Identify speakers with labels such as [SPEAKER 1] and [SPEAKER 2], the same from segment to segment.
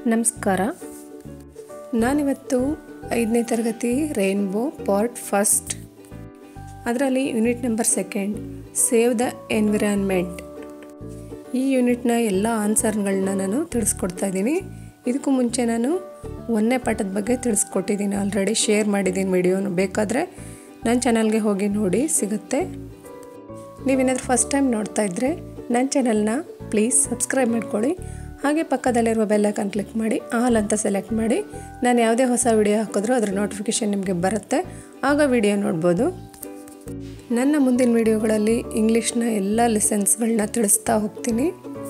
[SPEAKER 1] ನಮಸ್ಕಾರ ನಾನಿವತ್ತು ಐದನೇ ತರಗತಿ ರೈನ್ಬೋ ಪಾರ್ಟ್ ಫಸ್ಟ್ ಅದರಲ್ಲಿ unit number second save the environment ಈ ಯೂನಿಟ್ನ ಎಲ್ಲ ಆನ್ಸರ್ಗಳನ್ನ ನಾನು ತಿಳಿಸ್ಕೊಡ್ತಾ ಇದ್ದೀನಿ ಇದಕ್ಕೂ ಮುಂಚೆ ನಾನು ಒಂದನೇ ಪಾಠದ ಬಗ್ಗೆ ತಿಳಿಸ್ಕೊಟ್ಟಿದ್ದೀನಿ ಆಲ್ರೆಡಿ ಶೇರ್ ಮಾಡಿದ್ದೀನಿ ವಿಡಿಯೋನು ಬೇಕಾದರೆ ನನ್ನ ಚಾನಲ್ಗೆ ಹೋಗಿ ನೋಡಿ ಸಿಗುತ್ತೆ ನೀವೇನಾದರೂ ಫಸ್ಟ್ ಟೈಮ್ ನೋಡ್ತಾ ಇದ್ದರೆ ನನ್ನ ಚಾನಲ್ನ ಪ್ಲೀಸ್ ಸಬ್ಸ್ಕ್ರೈಬ್ ಮಾಡ್ಕೊಳ್ಳಿ ಹಾಗೆ ಪಕ್ಕದಲ್ಲಿರುವ ಬೆಲ್ಲೈಕನ್ ಕ್ಲಿಕ್ ಮಾಡಿ ಆಲ್ ಅಂತ ಸೆಲೆಕ್ಟ್ ಮಾಡಿ ನಾನು ಯಾವುದೇ ಹೊಸ ವಿಡಿಯೋ ಹಾಕಿದ್ರೂ ಅದರ ನೋಟಿಫಿಕೇಷನ್ ನಿಮಗೆ ಬರುತ್ತೆ ಆಗ ವಿಡಿಯೋ ನೋಡ್ಬೋದು ನನ್ನ ಮುಂದಿನ ವಿಡಿಯೋಗಳಲ್ಲಿ ಇಂಗ್ಲೀಷ್ನ ಎಲ್ಲ ಲೆಸನ್ಸ್ಗಳನ್ನ ತಿಳಿಸ್ತಾ ಹೋಗ್ತೀನಿ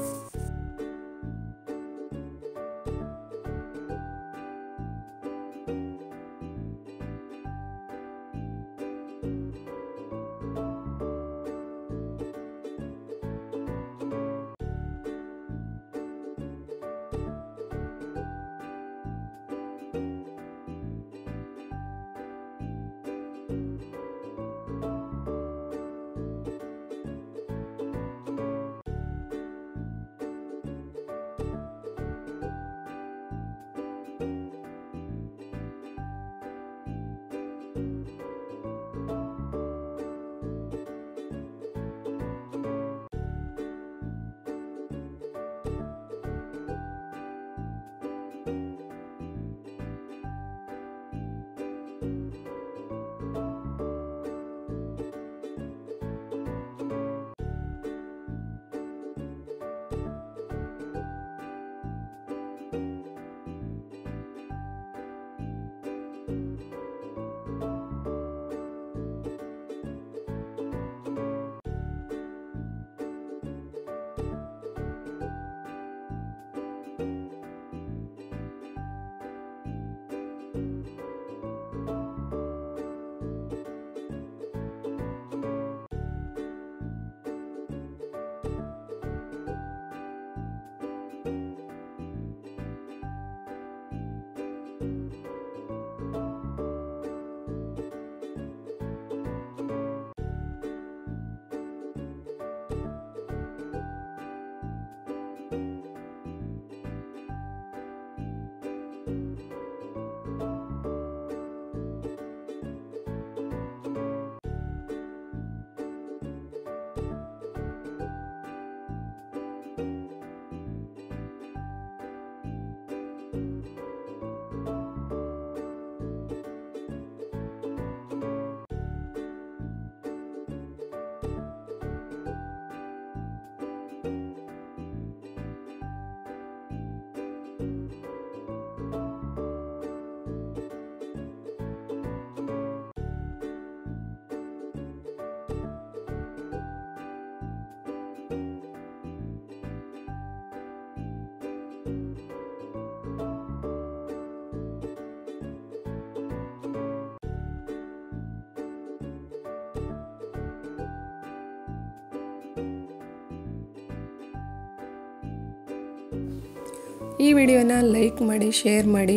[SPEAKER 1] ಈ ವಿಡಿಯೋನ ಲೈಕ್ ಮಾಡಿ ಶೇರ್ ಮಾಡಿ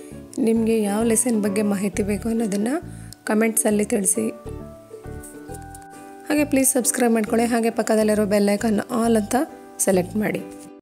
[SPEAKER 1] ನಿಮಗೆ ಯಾವ ಲೆಸನ್ ಬಗ್ಗೆ ಮಾಹಿತಿ ಬೇಕು ಅನ್ನೋದನ್ನು ಕಮೆಂಟ್ಸಲ್ಲಿ ತಿಳಿಸಿ ಹಾಗೆ ಪ್ಲೀಸ್ ಸಬ್ಸ್ಕ್ರೈಬ್ ಮಾಡ್ಕೊಳ್ಳಿ ಹಾಗೆ ಪಕ್ಕದಲ್ಲಿರೋ ಬೆಲ್ಲೈಕನ್ ಆಲ್ ಅಂತ ಸೆಲೆಕ್ಟ್ ಮಾಡಿ